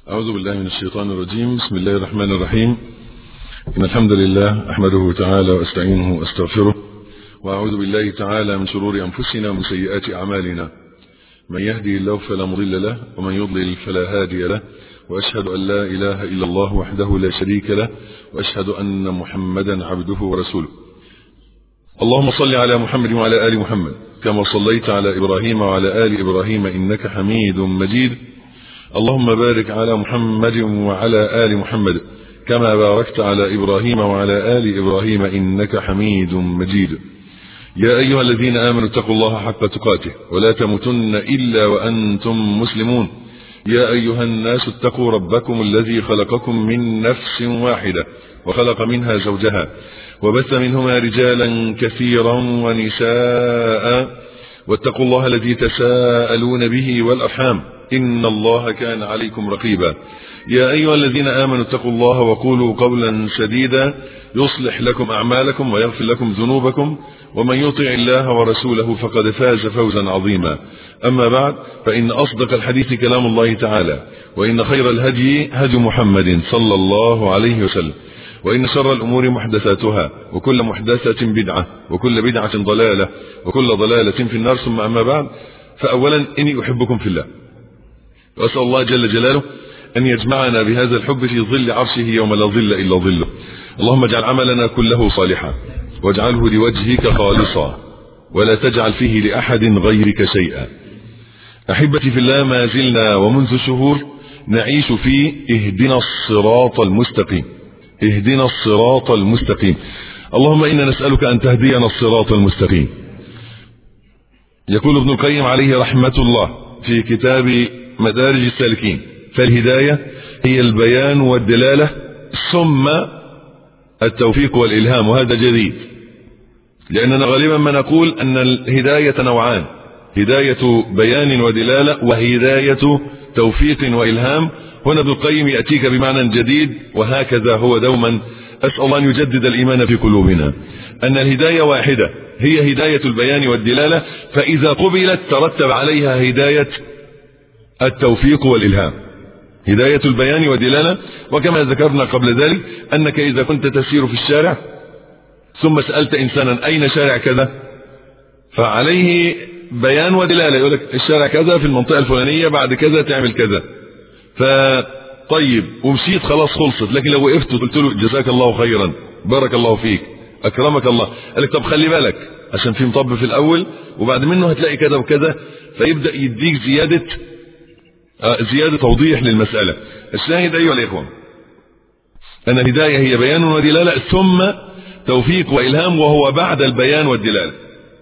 أعوذ بالله من الشيطان الرجيم بسم الله الرحمن الرحيم إن الحمد لله أحمده تعالى وأستعينه وأستغفره وأعوذ بالله تعالى من شرور أنفسنا ومن سيئات أعمالنا من يهدي الله فلا مضل له ومن يضلل فلا هادي له وأشهد أن لا إله إلا الله وحده لا شريك له وأشهد أن محمدا عبده ورسوله اللهم صل على محمد وعلى آل محمد كما صليت على إبراهيم وعلى آل إبراهيم إنك حميد مجيد اللهم بارك على محمد وعلى آل محمد كما باركت على إبراهيم وعلى آل إبراهيم إنك حميد مجيد يا أيها الذين آمنوا اتقوا الله حق تقاته ولا تموتن إلا وأنتم مسلمون يا أيها الناس اتقوا ربكم الذي خلقكم من نفس واحدة وخلق منها زوجها وبث منهما رجالا كثيرا ونساء واتقوا الله الذي تساءلون به والأرحام إن الله كان عليكم رقيبا يا أيها الذين آمنوا اتقوا الله وقولوا قولا سديدا يصلح لكم أعمالكم ويغفر لكم ذنوبكم ومن يطع الله ورسوله فقد فاز فوزا عظيما أما بعد فإن أصدق الحديث كلام الله تعالى وإن خير الهدي هدي محمد صلى الله عليه وسلم وإن شر الأمور محدثاتها وكل محدثة بدعة وكل بدعة ضلالة وكل ضلالة في النار ثم أما بعد فأولا إني أحبكم في الله وأسأل الله جل جلاله أن يجمعنا بهذا الحب في ظل عرشه يوم لا ظل إلا ظله اللهم اجعل عملنا كله صالحا واجعله لوجهك خالصا ولا تجعل فيه لأحد غيرك شيئا أحبتي في الله ما زلنا ومنذ شهور نعيش في اهدنا الصراط المستقيم اهدنا الصراط المستقيم اللهم إنا نسألك أن تهدينا الصراط المستقيم يقول ابن القيم عليه رحمة الله في كتاب مدارج السالكين فالهداية هي البيان والدلالة ثم التوفيق والإلهام وهذا جديد لأننا غالبا ما نقول أن الهداية نوعان هداية بيان ودلالة وهداية توفيق وإلهام هنا ابن القيم يأتيك بمعنى جديد وهكذا هو دوما أسأل الله أن يجدد الإيمان في قلوبنا أن الهداية واحدة هي هداية البيان والدلالة فإذا قبلت ترتب عليها هداية التوفيق والإلهام هداية البيان والدلالة وكما ذكرنا قبل ذلك أنك إذا كنت تسير في الشارع ثم سألت إنسانا أين شارع كذا فعليه بيان ودلالة يقول لك الشارع كذا في المنطقة الفلانية بعد كذا تعمل كذا فطيب ومشيت خلاص خلصت لكن لو وقفت وقلت له جزاك الله خيرا بارك الله فيك أكرمك الله قال لك طب خلي بالك عشان في مطب في الأول وبعد منه هتلاقي كذا وكذا فيبدأ يديك زيادة زيادة توضيح للمسألة الشاهد أيها الإخوان أن الهداية هي بيان ودلالة ثم توفيق وإلهام وهو بعد البيان والدلالة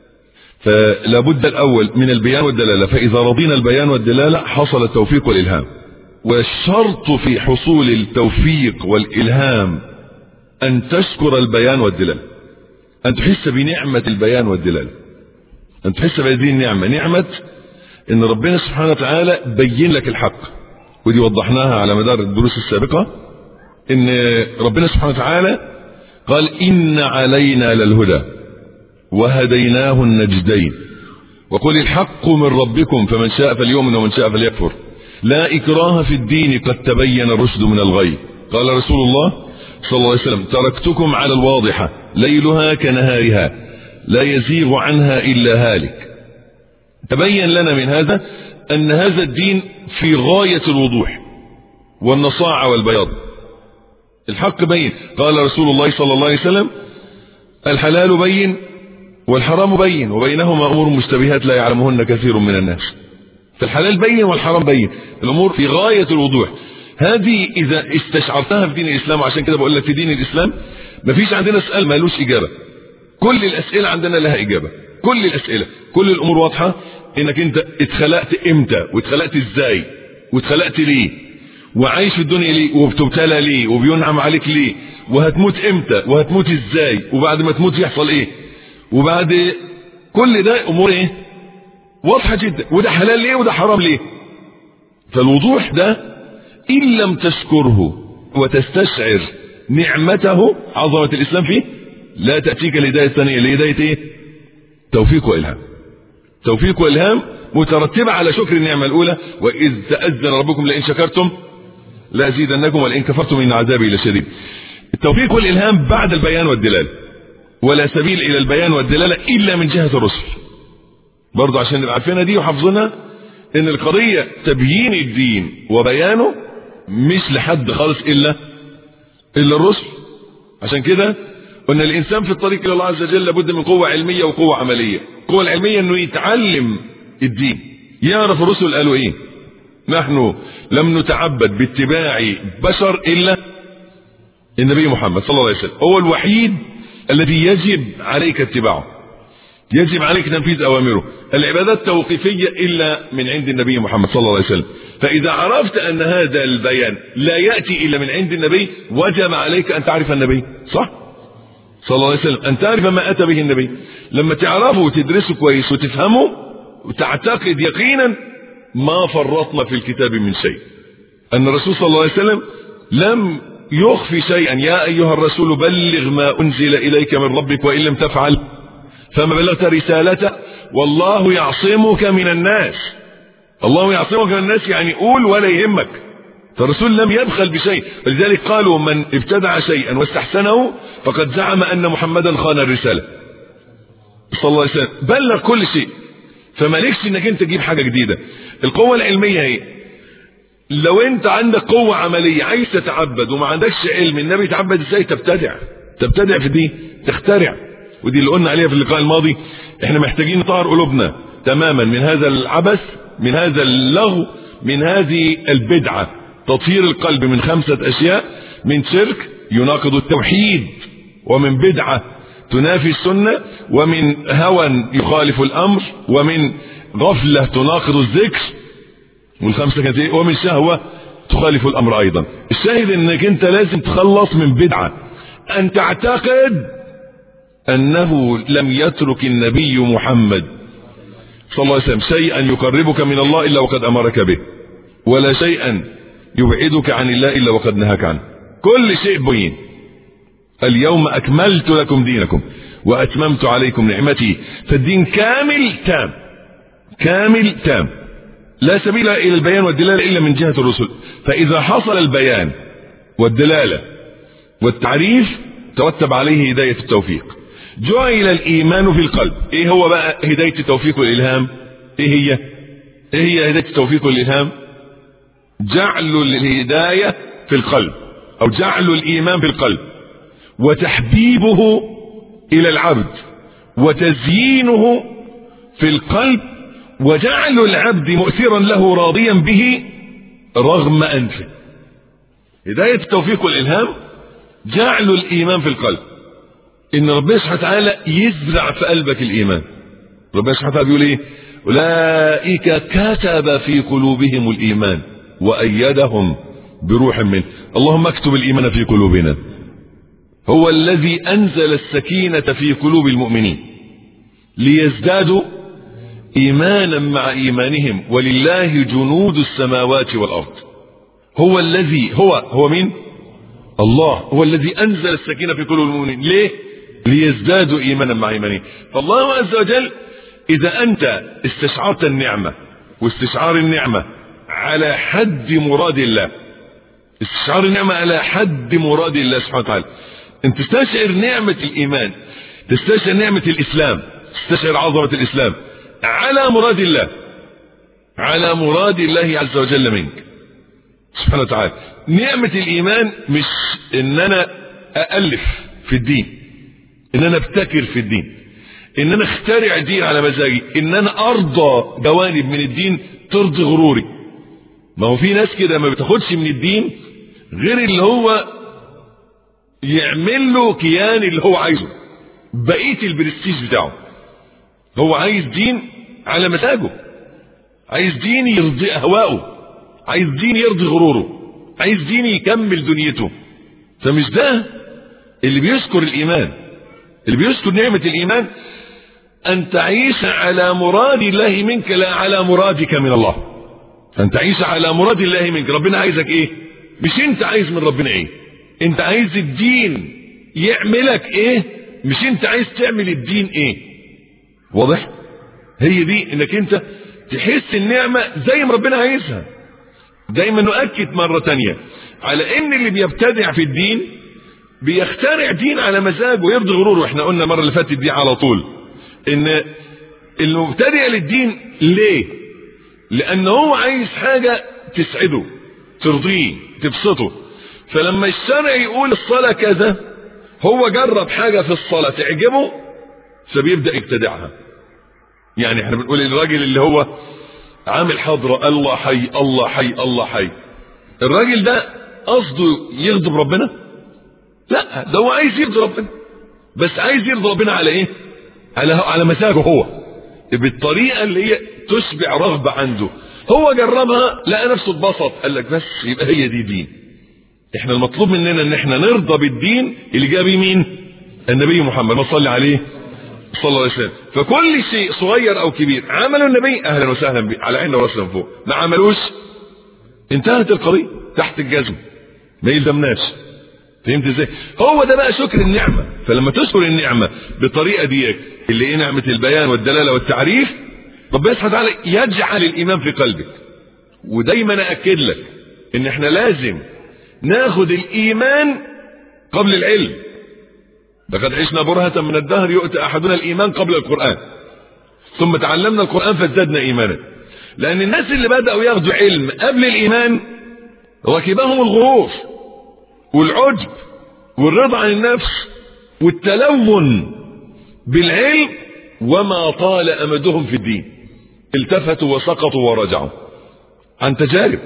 فلا بد الأول من البيان والدلالة فإذا رضينا البيان والدلالة حصل التوفيق والإلهام والشرط في حصول التوفيق والإلهام أن تشكر البيان والدلالة أن تحس بنعمة البيان والدلالة أن تحس بهذه النعمة نعمة ان ربنا سبحانه وتعالى بين لك الحق ودي وضحناها على مدار الدروس السابقة ان ربنا سبحانه وتعالى قال ان علينا للهدى وهديناه النجدين وقل الحق من ربكم فمن شاء فليؤمن ومن شاء فليكفر لا إكراه في الدين قد تبين الرشد من الغي قال رسول الله صلى الله عليه وسلم تركتكم على الواضحة ليلها كنهارها لا يزيغ عنها إلا هالك تبين لنا من هذا أن هذا الدين في غاية الوضوح والنصاعة والبياض الحق بين قال رسول الله صلى الله عليه وسلم الحلال بين والحرام بين وبينهما أمور مشتبهات لا يعلمهن كثير من الناس فالحلال بين والحرام بين الأمور في غاية الوضوح هذه إذا استشعرتها في دين الإسلام وعشان كده بقول لك في دين الإسلام مفيش عندنا سؤال مالوش إجابة كل الأسئلة عندنا لها إجابة كل الأسئلة كل الأمور واضحة إنك أنت اتخلقت إمتى واتخلقت إزاي واتخلقت ليه وعايش في الدنيا ليه وبتبتلى ليه وبينعم عليك ليه وهتموت إمتى وهتموت إزاي وبعد ما تموت يحصل إيه وبعد كل ده أمور إيه واضحة جدا وده حلال ليه وده حرام ليه فالوضوح ده إن لم تشكره وتستشعر نعمته عظمة الإسلام فيه لا تأتيك الهداية الثانية الهداية إيه توفيق وإلهام توفيق وإلهام مترتبة على شكر النعمة الأولى وإذ تأذن ربكم لئن شكرتم لا أزيدنكم ولئن كفرتم إن عذابي لشديد التوفيق والإلهام بعد البيان والدلالة ولا سبيل إلى البيان والدلالة إلا من جهة الرسل برضه عشان نبقى عارفينها دي وحافظينها ان القضية تبيين الدين وبيانه مش لحد خالص الا الا الرسل عشان كده قلنا الانسان في الطريق الى الله عز وجل لابد من قوة علمية وقوة عملية القوة العلمية انه يتعلم الدين يعرف الرسل قالوا ايه نحن لم نتعبد باتباع بشر الا النبي محمد صلى الله عليه وسلم هو الوحيد الذي يجب عليك اتباعه يجب عليك تنفيذ اوامره العبادات توقيفية الا من عند النبي محمد صلى الله عليه وسلم فاذا عرفت ان هذا البيان لا يأتي الا من عند النبي وجب عليك ان تعرف النبي صح صلى الله عليه وسلم ان تعرف ما اتى به النبي لما تعرفه وتدرسه كويس وتفهمه وتعتقد يقينا ما فرطنا في الكتاب من شيء ان الرسول صلى الله عليه وسلم لم يخفي شيئا يا ايها الرسول بلغ ما انزل اليك من ربك وان لم تفعل فما بلغت رسالته والله يعصمك من الناس الله يعصمك من الناس يعني قول ولا يهمك فالرسول لم يبخل بشيء ولذلك قالوا من ابتدع شيئا واستحسنه فقد زعم ان محمدا خان الرسالة صلى الله عليه وسلم بلغ كل شيء فمالكش انك انت تجيب حاجة جديدة القوة العلمية هي لو انت عندك قوة عملية عايز تتعبد وما عندكش علم النبي يتعبد ازاي تبتدع تبتدع في دي تخترع ودي اللي قلنا عليها في اللقاء الماضي احنا محتاجين نطهر قلوبنا تماما من هذا العبث من هذا اللغو من هذه البدعة تطهير القلب من خمسة اشياء من شرك يناقض التوحيد ومن بدعة تنافي السنة ومن هوى يخالف الامر ومن غفلة تناقض الذكر والخمسة كانت ايه ومن شهوة تخالف الامر ايضا الشاهد انك انت لازم تخلص من بدعة ان تعتقد انه لم يترك النبي محمد صلى الله عليه وسلم شيئا يقربك من الله الا وقد امرك به ولا شيئا يبعدك عن الله الا وقد نهاك عنه كل شيء بين اليوم اكملت لكم دينكم واتممت عليكم نعمتي فالدين كامل تام كامل تام لا سبيل الى البيان والدلاله الا من جهه الرسل فاذا حصل البيان والدلاله والتعريف ترتب عليه هدايه التوفيق جعل الايمان في القلب ايه هو بقى هدايه التوفيق والالهام ايه هي ايه هي هدايه التوفيق والالهام جعل الهدايه في القلب او جعل الايمان في القلب وتحبيبه الى العبد وتزيينه في القلب وجعل العبد مؤثرا له راضيا به رغم انفه هدايه التوفيق والالهام جعل الايمان في القلب ان ربنا سبحانه وتعالى يزرع في قلبك الايمان ربنا سبحانه وتعالى بيقول ايه اولئك كتب في قلوبهم الايمان وايدهم بروح منه اللهم اكتب الايمان في قلوبنا هو الذي انزل السكينه في قلوب المؤمنين ليزدادوا ايمانا مع ايمانهم ولله جنود السماوات والارض هو الذي هو هو مين الله هو الذي انزل السكينه في قلوب المؤمنين ليه ليزدادوا ايمانا مع ايمانهم فالله عز وجل اذا انت استشعرت النعمه واستشعار النعمه على حد مراد الله استشعار النعمه على حد مراد الله سبحانه وتعالى انت تستشعر نعمه الايمان تستشعر نعمه الاسلام تستشعر عظمه الاسلام على مراد الله على مراد الله عز وجل منك سبحانه وتعالى نعمة الإيمان مش إن أنا أألف في الدين إن أنا أبتكر في الدين إن أنا أخترع دين على مزاجي إن أنا أرضى جوانب من الدين ترضي غروري ما هو في ناس كده ما بتاخدش من الدين غير اللي هو يعمل له كيان اللي هو عايزه بقية البرستيج بتاعه هو عايز دين على مزاجه عايز دين يرضي أهواءه عايز دين يرضي غروره عايز دين يكمل دنيته فمش ده اللي بيذكر الإيمان اللي بيذكر نعمة الإيمان أن تعيش على مراد الله منك لا على مرادك من الله أن تعيش على مراد الله منك ربنا عايزك إيه مش أنت عايز من ربنا إيه أنت عايز الدين يعملك إيه مش أنت عايز تعمل الدين إيه واضح هي دي انك انت تحس النعمة زي ما ربنا عايزها دايما نؤكد مرة تانية على ان اللي بيبتدع في الدين بيخترع دين على مزاجه ويرضي غروره احنا قلنا المره اللي فاتت دي على طول ان المبتدع للدين ليه لان هو عايز حاجه تسعده ترضيه تبسطه فلما الشرع يقول الصلاه كذا هو جرب حاجه في الصلاه تعجبه فبيبدا يبتدعها يعني احنا بنقول الراجل اللي هو عامل حضرة الله حي الله حي الله حي الراجل ده قصده يغضب ربنا لا ده هو عايز يرضي ربنا بس عايز يرضي ربنا على ايه على على مزاجه هو بالطريقه اللي هي تشبع رغبه عنده هو جربها لقى نفسه اتبسط قال لك بس يبقى هي دي دين احنا المطلوب مننا ان احنا نرضى بالدين اللي جاب مين النبي محمد ما صلي عليه صلى الله عليه وسلم فكل شيء صغير او كبير عمله النبي اهلا وسهلا به على عيننا وراسنا من فوق ما عملوش انتهت القضيه تحت الجزم ما يلزمناش فهمت ازاي هو ده بقى شكر النعمه فلما تشكر النعمه بالطريقه دي اللي ايه نعمه البيان والدلاله والتعريف ربنا سبحانه وتعالى يجعل الايمان في قلبك ودايما اكد لك ان احنا لازم ناخد الايمان قبل العلم لقد عشنا برهة من الدهر يؤتى احدنا الايمان قبل القرآن ثم تعلمنا القرآن فازددنا ايمانا لان الناس اللي بدأوا ياخدوا علم قبل الايمان ركبهم الغرور والعجب والرضا عن النفس والتلون بالعلم وما طال امدهم في الدين التفتوا وسقطوا ورجعوا عن تجارب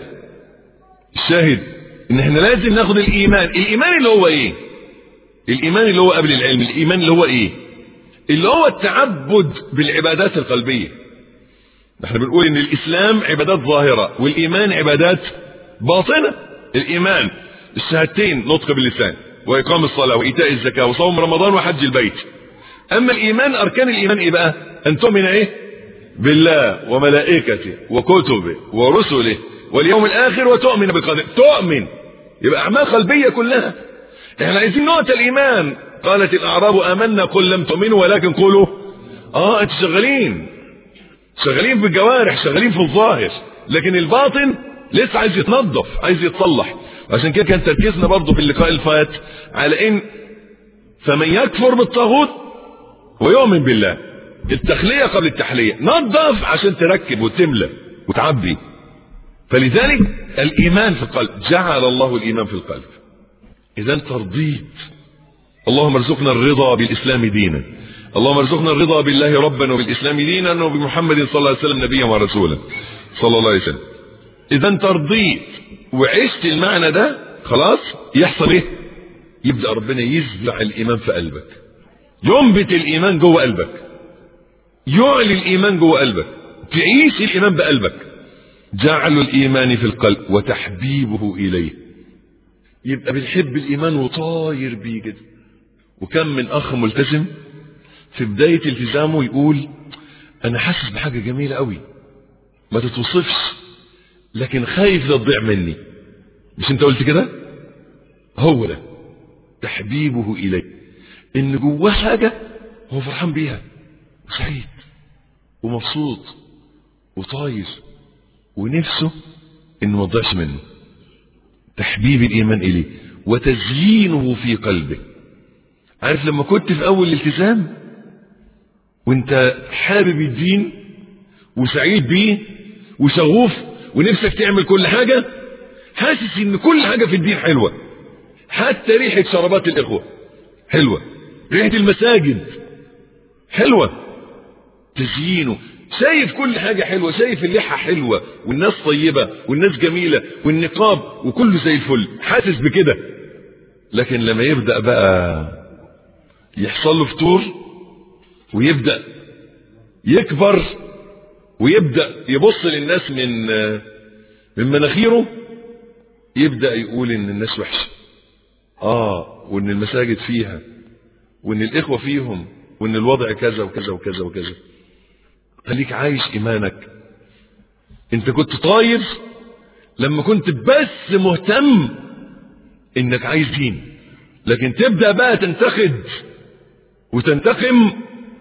الشاهد ان احنا لازم ناخد الايمان الايمان اللي هو ايه الايمان اللي هو قبل العلم الايمان اللي هو ايه اللي هو التعبد بالعبادات القلبيه احنا بنقول ان الاسلام عبادات ظاهره والايمان عبادات باطنه الايمان الشهادتين نطق باللسان واقام الصلاه وايتاء الزكاه وصوم رمضان وحج البيت اما الايمان اركان الايمان ايه بقى ان تؤمن ايه بالله وملائكته وكتبه ورسله واليوم الاخر وتؤمن بالقدر تؤمن يبقى اعمال قلبيه كلها احنا عايزين نقطة الايمان قالت الاعراب امنا قل لم تؤمنوا ولكن قولوا اه انتوا شغالين شغالين بالجوارح شغالين في الظاهر لكن الباطن لسه عايز يتنظف عايز يتصلح عشان كده كان تركيزنا برضه في اللقاء اللي فات على ان فمن يكفر بالطاغوت ويؤمن بالله التخلية قبل التحلية نظف عشان تركب وتملى وتعبي فلذلك الايمان في القلب جعل الله الايمان في القلب اذا ترضيت اللهم ارزقنا الرضا بالاسلام دينا اللهم ارزقنا الرضا بالله ربا وبالاسلام دينا وبمحمد صلى الله عليه وسلم نبيا ورسولا صلى الله عليه وسلم اذا ترضيت وعشت المعنى ده خلاص يحصل ايه يبدا ربنا يزرع الايمان في قلبك ينبت الايمان جوه قلبك يعلي الايمان جوه قلبك تعيش الايمان بقلبك جعل الايمان في القلب وتحبيبه اليه يبقى بنحب الايمان وطاير بيه كده وكم من اخ ملتزم في بداية التزامه يقول انا حاسس بحاجة جميلة قوي ما تتوصفش لكن خايف لا تضيع مني مش انت قلت كده هو ده تحبيبه اليه ان جواه حاجة هو فرحان بيها وسعيد ومبسوط وطاير ونفسه انه ما تضيعش منه تحبيب الايمان اليه وتزيينه في قلبه عارف لما كنت في اول الالتزام وانت حابب الدين وسعيد بيه وشغوف ونفسك تعمل كل حاجة حاسس ان كل حاجة في الدين حلوة حتى ريحة شربات الاخوة حلوة ريحة المساجد حلوة تزيينه شايف كل حاجة حلوة شايف اللحى حلوة والناس طيبة والناس جميلة والنقاب وكله زي الفل حاسس بكده لكن لما يبدأ بقى يحصل له فتور ويبدأ يكبر ويبدأ يبص للناس من من مناخيره يبدأ يقول ان الناس وحشة اه وان المساجد فيها وان الاخوة فيهم وان الوضع كذا وكذا وكذا وكذا خليك عايش ايمانك انت كنت طاير لما كنت بس مهتم انك عايز دين لكن تبدأ بقى تنتقد وتنتقم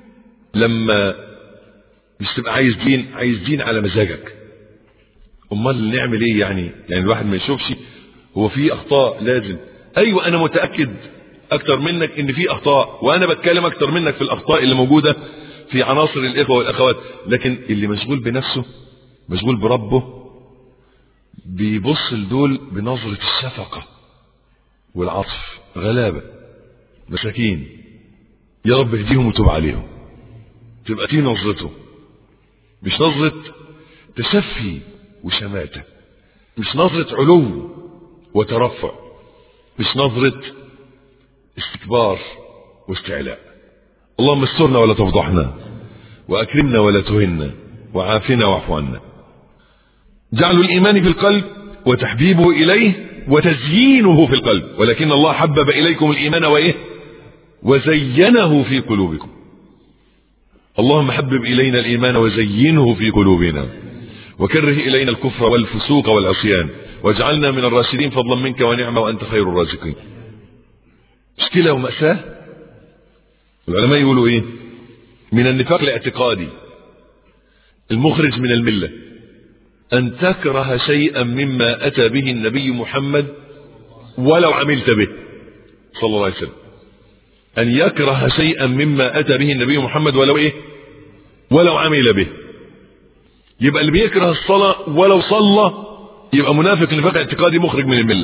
لما مش تبقى عايز دين عايز دين على مزاجك امال نعمل ايه يعني يعني الواحد ما يشوفش هو في اخطاء لازم ايوه انا متاكد اكتر منك ان في اخطاء وانا بتكلم اكتر منك في الاخطاء اللي موجوده في عناصر الاخوه والاخوات لكن اللي مشغول بنفسه مشغول بربه بيبص لدول بنظره الشفقه والعطف غلابه مساكين يا رب اهديهم وتوب عليهم تبقى دي نظرته مش نظره تشفي وشماته مش نظره علو وترفع مش نظره استكبار واستعلاء اللهم استرنا ولا تفضحنا واكرمنا ولا تهنا وعافنا واعف عنا جعل الايمان في القلب وتحبيبه اليه وتزيينه في القلب ولكن الله حبب اليكم الايمان وايه وزينه في قلوبكم اللهم حبب الينا الايمان وزينه في قلوبنا وكره الينا الكفر والفسوق والعصيان واجعلنا من الراشدين فضلا منك ونعمه وانت خير الرازقين مشكله وماساه العلماء يقولوا ايه من النفاق الاعتقادي المخرج من المله ان تكره شيئا مما اتى به النبي محمد ولو عملت به صلى الله عليه وسلم ان يكره شيئا مما اتى به النبي محمد ولو ايه ولو عمل به يبقى اللي بيكره الصلاه ولو صلى يبقى منافق نفاق اعتقادي مخرج من المله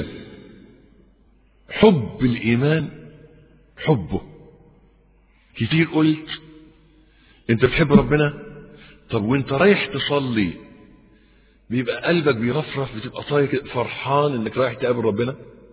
حب الايمان حبه كتير قلت انت بتحب ربنا طب وانت رايح تصلي بيبقى قلبك بيرفرف بتبقى طايق فرحان انك رايح تقابل ربنا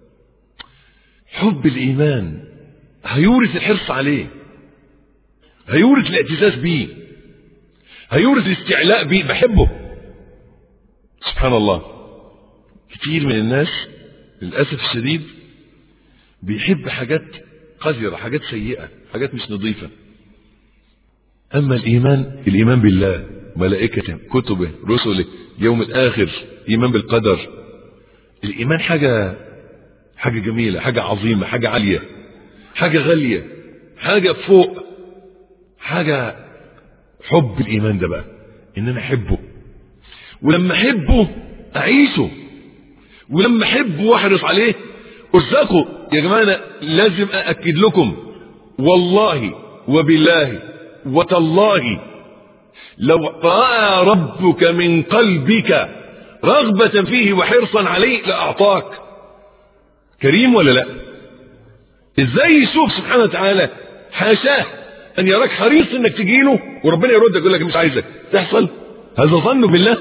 حب الايمان هيورث الحرص عليه هيورث الاعتزاز بيه هيورث الاستعلاء بيه بحبه سبحان الله كتير من الناس للاسف الشديد بيحب حاجات قذرة حاجات سيئة حاجات مش نظيفة أما الإيمان الإيمان بالله ملائكته كتبه رسله يوم الآخر إيمان بالقدر الإيمان حاجة حاجة جميلة حاجة عظيمة حاجة عالية حاجة غالية حاجة فوق حاجة حب الإيمان ده بقى إن أنا أحبه ولما أحبه أعيشه ولما أحبه وأحرص عليه ارزقه يا جماعة أنا لازم أأكد لكم والله وبالله وتالله لو رأى ربك من قلبك رغبة فيه وحرصا عليه لأعطاك كريم ولا لا ازاي يشوف سبحانه وتعالى حاشاه ان يراك حريص انك تجيله وربنا يردك يقول لك مش عايزك تحصل هذا ظنك بالله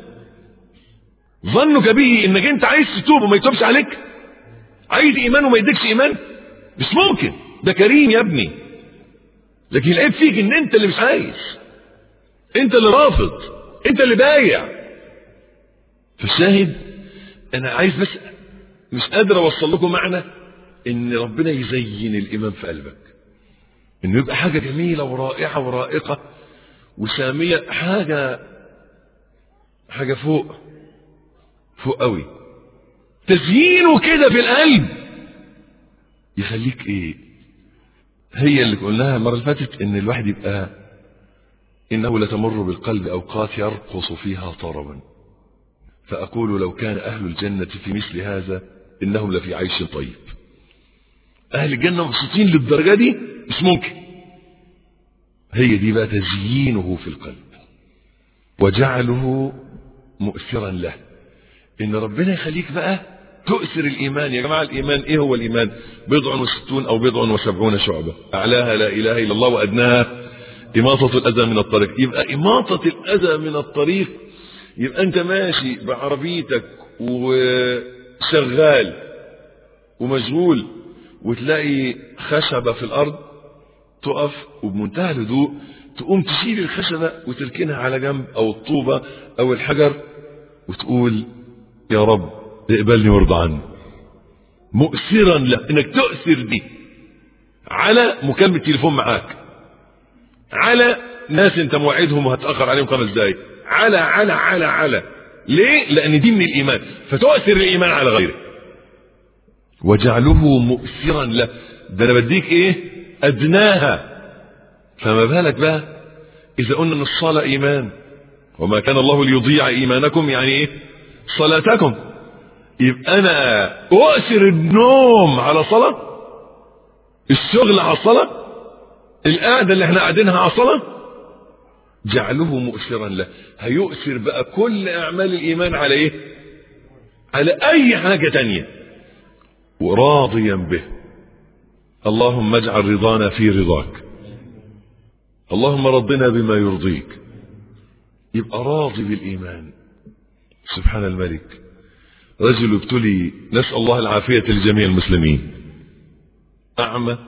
ظنك به انك انت عايز تتوب وما يتوبش عليك عايز ايمان وما يديكش ايمان مش ممكن ده كريم يا ابني لكن العيب فيك ان انت اللي مش عايز انت اللي رافض انت اللي بايع فالشاهد انا عايز بس مش قادر اوصل لكم معنى ان ربنا يزين الايمان في قلبك انه يبقى حاجه جميله ورائعه ورائقه وساميه حاجه حاجه فوق فوق قوي تزيينه كده في القلب يخليك ايه هي اللي قلناها المره اللي فاتت ان الواحد يبقى انه لتمر بالقلب اوقات يرقص فيها طربا فاقول لو كان اهل الجنه في مثل هذا انهم لفي عيش طيب اهل الجنه مبسوطين للدرجه دي مش ممكن هي دي بقى تزيينه في القلب وجعله مؤثرا له ان ربنا يخليك بقى تؤثر الايمان يا جماعه الايمان ايه هو الايمان بضع وستون او بضع وسبعون شعبه اعلاها لا اله الا الله وادناها اماطه الاذى من الطريق يبقى اماطه الاذى من الطريق يبقى انت ماشي بعربيتك وشغال ومشغول وتلاقي خشبه في الارض تقف وبمنتهى الهدوء تقوم تشيل الخشبه وتركنها على جنب او الطوبه او الحجر وتقول يا رب اقبلني وارضى عني مؤثرا له انك تؤثر دي على مكالمة تليفون معاك على ناس انت موعدهم وهتأخر عليهم خمس دقايق على على على على ليه؟ لأن دي من الإيمان فتؤثر الإيمان على غيره وجعله مؤثرا له ده أنا بديك إيه؟ أدناها فما بالك بقى إذا قلنا إن الصلاة إيمان وما كان الله ليضيع إيمانكم يعني إيه؟ صلاتكم يبقى انا اؤثر النوم على صلاة الشغل على صلاة القعدة اللي احنا قاعدينها على صلاة جعله مؤثرا له هيؤثر بقى كل اعمال الايمان على ايه على اي حاجة تانية وراضيا به اللهم اجعل رضانا في رضاك اللهم رضنا بما يرضيك يبقى راضي بالايمان سبحان الملك رجل ابتلي نسأل الله العافية لجميع المسلمين أعمى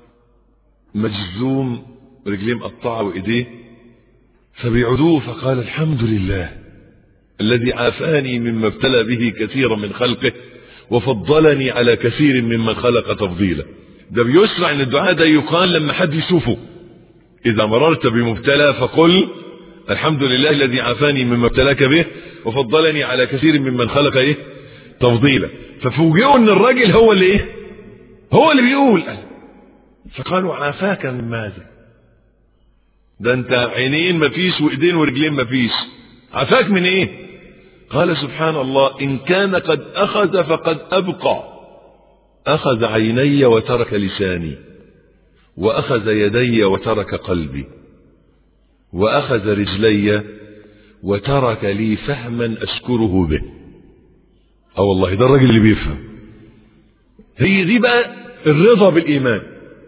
مجزوم رجليه مقطعة وإيديه فبيعدوه فقال الحمد لله الذي عافاني مما ابتلى به كثيرا من خلقه وفضلني على كثير ممن خلق تفضيلا ده بيسرع ان الدعاء ده يقال لما حد يشوفه اذا مررت بمبتلى فقل الحمد لله الذي عافاني مما ابتلاك به وفضلني على كثير ممن خلق ايه تفضيلا ففوجئوا ان الراجل هو اللي ايه هو اللي بيقول فقالوا عافاك من ماذا ده انت عينين مفيش وايدين ورجلين مفيش عافاك من ايه قال سبحان الله ان كان قد اخذ فقد ابقى اخذ عيني وترك لساني واخذ يدي وترك قلبي واخذ رجلي وترك لي فهما اشكره به اه والله ده الراجل اللي بيفهم هي دي بقى الرضا بالايمان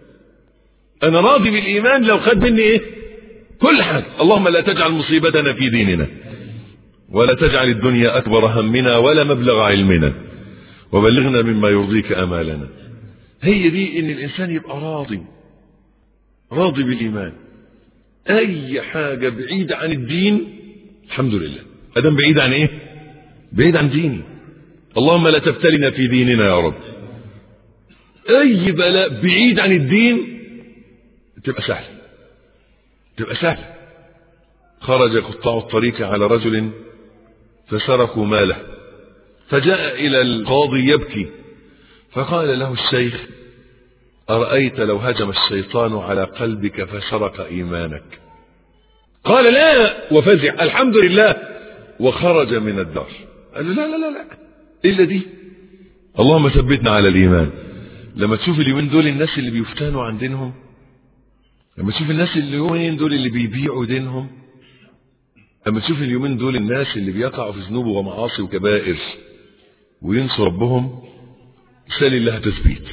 انا راضي بالايمان لو خد مني ايه كل حاجه اللهم لا تجعل مصيبتنا في ديننا ولا تجعل الدنيا اكبر همنا ولا مبلغ علمنا وبلغنا مما يرضيك امالنا هي دي ان الانسان يبقى راضي راضي بالايمان اي حاجه بعيده عن الدين الحمد لله ادم بعيد عن ايه بعيد عن ديني اللهم لا تبتلنا في ديننا يا رب اي بلاء بعيد عن الدين تبقى سهل تبقى سهل خرج قطاع الطريق على رجل فسرقوا ماله فجاء الى القاضي يبكي فقال له الشيخ أرأيت لو هجم الشيطان على قلبك فسرق إيمانك قال لا وفزع الحمد لله وخرج من الدار قال له لا لا لا لا إلا دي اللهم ثبتنا على الإيمان لما تشوف اليومين دول الناس اللي بيفتنوا عن دينهم لما تشوف الناس اللي اليومين دول اللي بيبيعوا دينهم لما تشوف اليومين دول الناس اللي بيقعوا في ذنوب ومعاصي وكبائر وينسوا ربهم سال الله تثبيت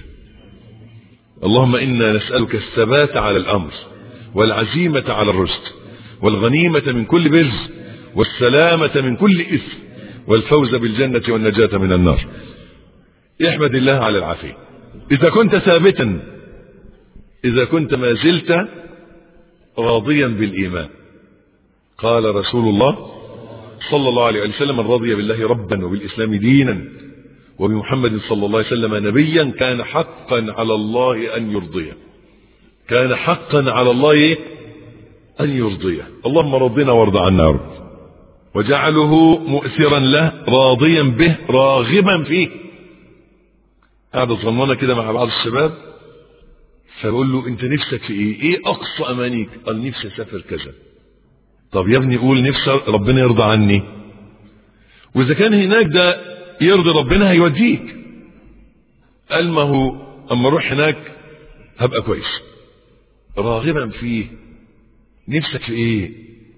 اللهم إنا نسألك الثبات على الأمر والعزيمة على الرشد والغنيمة من كل بر والسلامة من كل إثم والفوز بالجنة والنجاة من النار احمد الله على العافية إذا كنت ثابتا إذا كنت ما زلت راضيا بالإيمان قال رسول الله صلى الله عليه وسلم من رضي بالله ربا وبالإسلام دينا وبمحمد صلى الله عليه وسلم نبيا كان حقا على الله أن يرضيه كان حقا على الله أن يرضيه اللهم رضنا وارض عنا يا رب وجعله مؤثرا له راضيا به راغبا فيه قاعد صغننه كده مع بعض الشباب فيقول له انت نفسك في ايه ايه اقصى امانيك قال نفسي اسافر كذا طب يا ابني قول نفسي ربنا يرضى عني واذا كان هناك ده يرضي ربنا هيوديك قال ما هو اما اروح هناك هبقى كويس راغبا فيه نفسك في ايه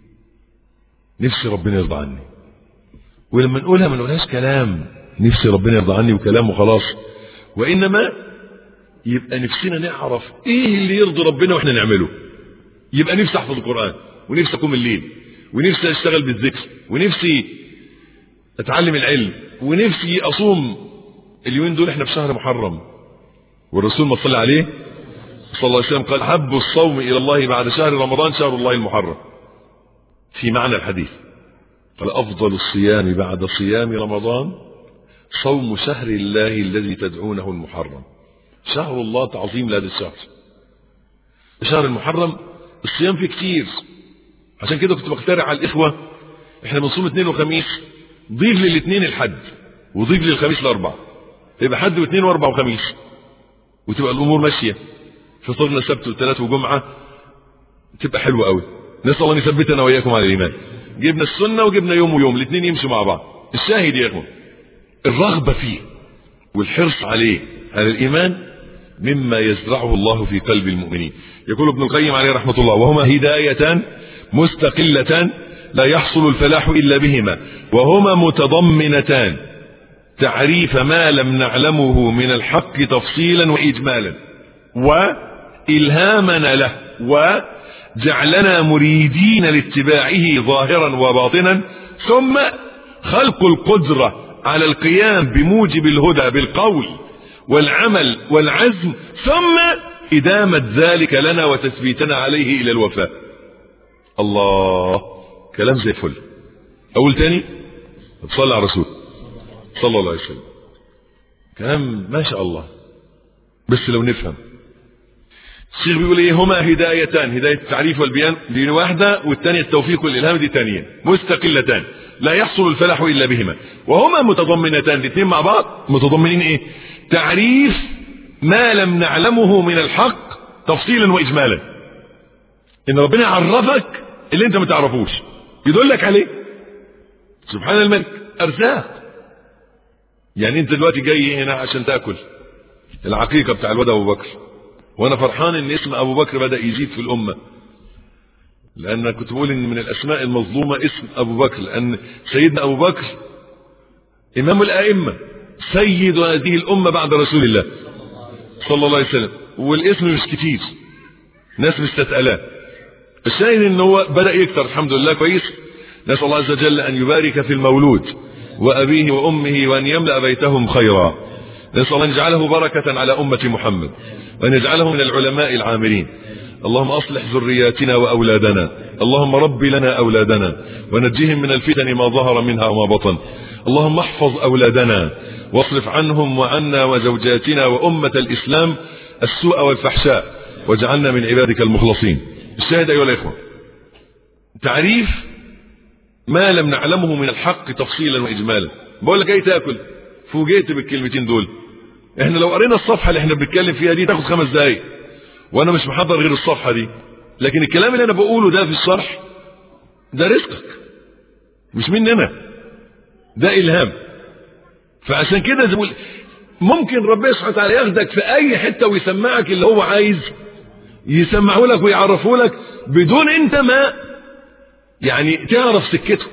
نفسي ربنا يرضى عني ولما نقولها ما نقولهاش كلام نفسي ربنا يرضى عني وكلام وخلاص وانما يبقى نفسنا نعرف ايه اللي يرضي ربنا واحنا نعمله يبقى نفسي احفظ القران ونفسي اقوم الليل ونفسي اشتغل بالذكر ونفسي اتعلم العلم ونفسي اصوم اليومين دول احنا في شهر محرم والرسول ما صلى عليه صلى الله عليه وسلم قال حب الصوم الى الله بعد شهر رمضان شهر الله المحرم في معنى الحديث قال افضل الصيام بعد صيام رمضان صوم شهر الله الذي تدعونه المحرم شهر الله تعظيم لهذا الشهر شهر المحرم الصيام فيه كتير عشان كده كنت بقترح على الاخوه احنا بنصوم اثنين وخميس ضيف للاثنين الحد وضيف للخميس الاربع يبقى حد واثنين واربع وخميس وتبقى الامور ماشيه فطرنا سبت وثلاث وجمعه تبقى حلوه قوي نسال الله ان يثبتنا واياكم على الايمان جبنا السنه وجبنا يوم ويوم الاثنين يمشوا مع بعض الشاهد يا اخوان الرغبة فيه والحرص عليه على الإيمان مما يزرعه الله في قلب المؤمنين يقول ابن القيم عليه رحمة الله وهما هدايتان مستقلتان لا يحصل الفلاح إلا بهما وهما متضمنتان تعريف ما لم نعلمه من الحق تفصيلا وإجمالا وإلهامنا له وجعلنا مريدين لاتباعه ظاهرا وباطنا ثم خلق القدرة على القيام بموجب الهدى بالقول والعمل والعزم ثم إدامة ذلك لنا وتثبيتنا عليه إلى الوفاء الله كلام زي الفل أقول تاني صلى على رسول صلى الله عليه وسلم كلام ما شاء الله بس لو نفهم الشيخ بيقول ايه هما هدايتان هداية التعريف والبيان دي واحدة والثانية التوفيق والإلهام دي ثانية مستقلتان لا يحصل الفلاح إلا بهما وهما متضمنتان الاثنين مع بعض متضمنين ايه تعريف ما لم نعلمه من الحق تفصيلا وإجمالا إن ربنا يعرفك اللي انت ما تعرفوش يدلك عليه سبحان الملك أرزاق يعني انت دلوقتي جاي هنا عشان تاكل العقيقة بتاع الواد أبو بكر وانا فرحان ان اسم ابو بكر بدأ يزيد في الامة لان كنت بقول ان من الاسماء المظلومة اسم ابو بكر لان سيدنا ابو بكر امام الائمة سيد هذه الامة بعد رسول الله صلى الله عليه وسلم والاسم مش كتير ناس مستثقلاه الشاهد ان هو بدأ يكتر الحمد لله كويس نسأل الله عز وجل ان يبارك في المولود وابيه وامه وان يملأ بيتهم خيرا نسأل الله ان يجعله بركة على امة محمد وأن يجعله من العلماء العاملين اللهم أصلح ذرياتنا وأولادنا اللهم رب لنا أولادنا ونجهم من الفتن ما ظهر منها وما بطن اللهم احفظ أولادنا واصرف عنهم وعنا وزوجاتنا وأمة الإسلام السوء والفحشاء واجعلنا من عبادك المخلصين الشاهد أيها الإخوة تعريف ما لم نعلمه من الحق تفصيلا وإجمالا بقول لك ايه تاكل فوجئت بالكلمتين دول احنا لو قرينا الصفحة اللي احنا بنتكلم فيها دي تاخد خمس دقايق وانا مش محضر غير الصفحة دي لكن الكلام اللي انا بقوله ده في الشرح ده رزقك مش مننا ده الهام فعشان كده زي ممكن ربنا سبحانه وتعالى ياخدك في اي حته ويسمعك اللي هو عايز يسمعه لك ويعرفه لك بدون انت ما يعني تعرف سكته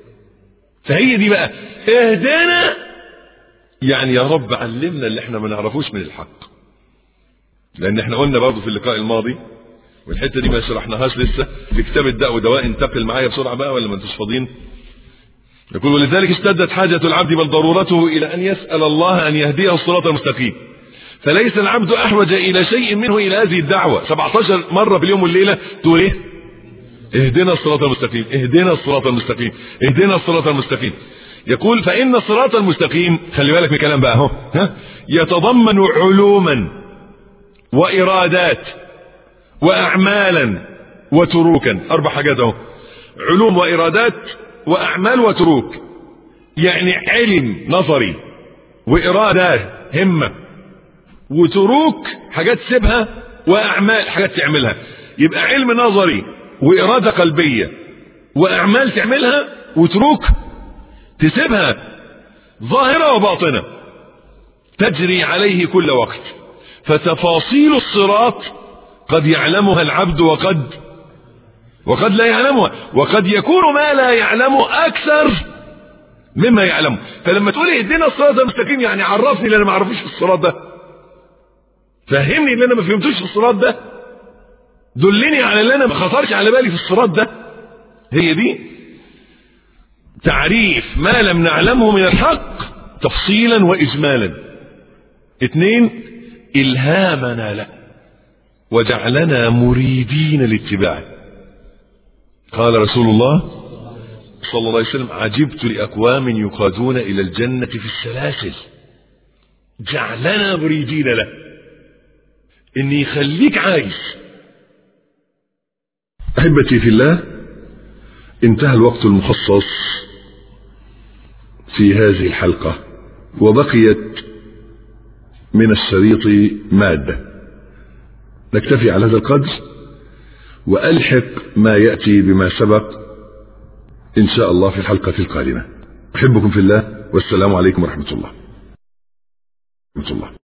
فهي دي بقى اهدنا يعني يا رب علمنا اللي احنا ما نعرفوش من الحق لان احنا قلنا برضه في اللقاء الماضي والحته دي ما شرحناهاش لسه في كتاب الداء ودواء انتقل معايا بسرعه بقى ولا ما انتوش فاضيين يقول ولذلك اشتدت حاجة العبد بل ضرورته إلى أن يسأل الله أن يهديه الصراط المستقيم فليس العبد أحوج إلى شيء منه إلى هذه الدعوة 17 مرة في اليوم والليلة تقول إيه اهدنا الصراط المستقيم اهدنا الصراط المستقيم اهدنا الصراط المستقيم يقول فإن الصراط المستقيم خلي بالك من الكلام بقى اهو ها يتضمن علوما وإرادات وأعمالا وتروكا أربع حاجات اهو علوم وإرادات وأعمال وتروك يعني علم نظري وإرادة همة وتروك حاجات تسيبها وأعمال حاجات تعملها يبقى علم نظري وإرادة قلبية وأعمال تعملها وتروك تسيبها ظاهرة وباطنة تجري عليه كل وقت فتفاصيل الصراط قد يعلمها العبد وقد وقد لا يعلمها وقد يكون ما لا يعلمه أكثر مما يعلمه فلما تقول اهدنا الصراط المستقيم يعني عرفني اللي انا ما اعرفوش في الصراط ده فهمني اللي انا ما فهمتوش في الصراط ده دلني على اللي انا ما خطرش على بالي في الصراط ده هي دي تعريف ما لم نعلمه من الحق تفصيلا واجمالا اثنين الهامنا له وجعلنا مريدين لاتباعه قال رسول الله صلى الله عليه وسلم عجبت لأقوام يقادون إلى الجنة في السلاسل جعلنا مريدين له إن يخليك عايز أحبتي في الله انتهى الوقت المخصص في هذه الحلقة وبقيت من الشريط مادة نكتفي على هذا القدر وألحق ما يأتي بما سبق إن شاء الله في الحلقة القادمة أحبكم في الله والسلام عليكم ورحمة الله ورحمة الله